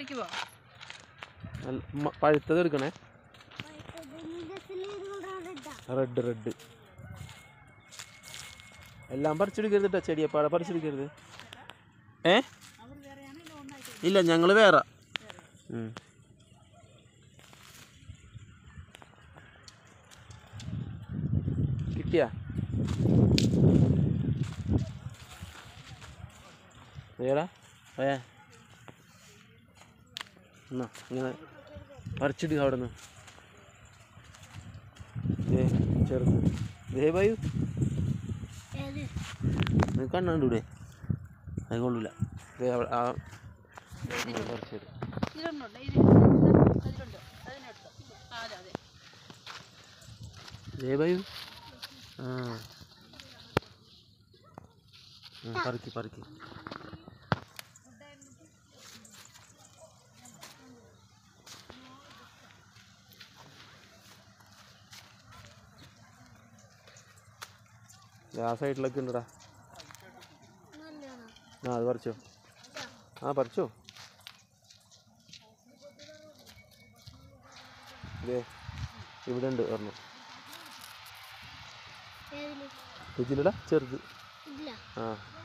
പറിക്കുവോ നല്ല- മ- പഴുത്തത് എടുക്കണേ റെഡ് റെഡ് എല്ലാം പറിച്ചെടുക്കരുത് കേട്ടോ ചെടിയപ്പാടെ പറിച്ചെടുക്കരുത് ഏ ഇല്ല ഞങ്ങൾ വേറെ ഉം. കിട്ടിയാ ഏടാ ഏ എന്നാ ഇങ്ങനെ പറിച്ചിടുക അവിടെ നിന്ന് ഏ ചെറുത് ദേ ബായു നീ കണ്ണൂടെ അത് കൊള്ളില്ല ദേ അവ- ആ പറിച്ചിടും ഇതിലൊന്നുണ്ട് ഇത് അതിലുണ്ട് അതിനെടുത്തോ ആ അതെ അതെ ദേ ബായു ആ ഉം, പറിക്ക് പറിക്ക് ദേ ആ സൈഡിലൊക്കെ ഉണ്ടടാ ആ അത് പറിച്ചോ ആ പറിച്ചോ ദേ ഇവിടെ ഉണ്ട് ഒരെണ്ണം ഇതിലടാ ചെറുത് ഇല്ല ആ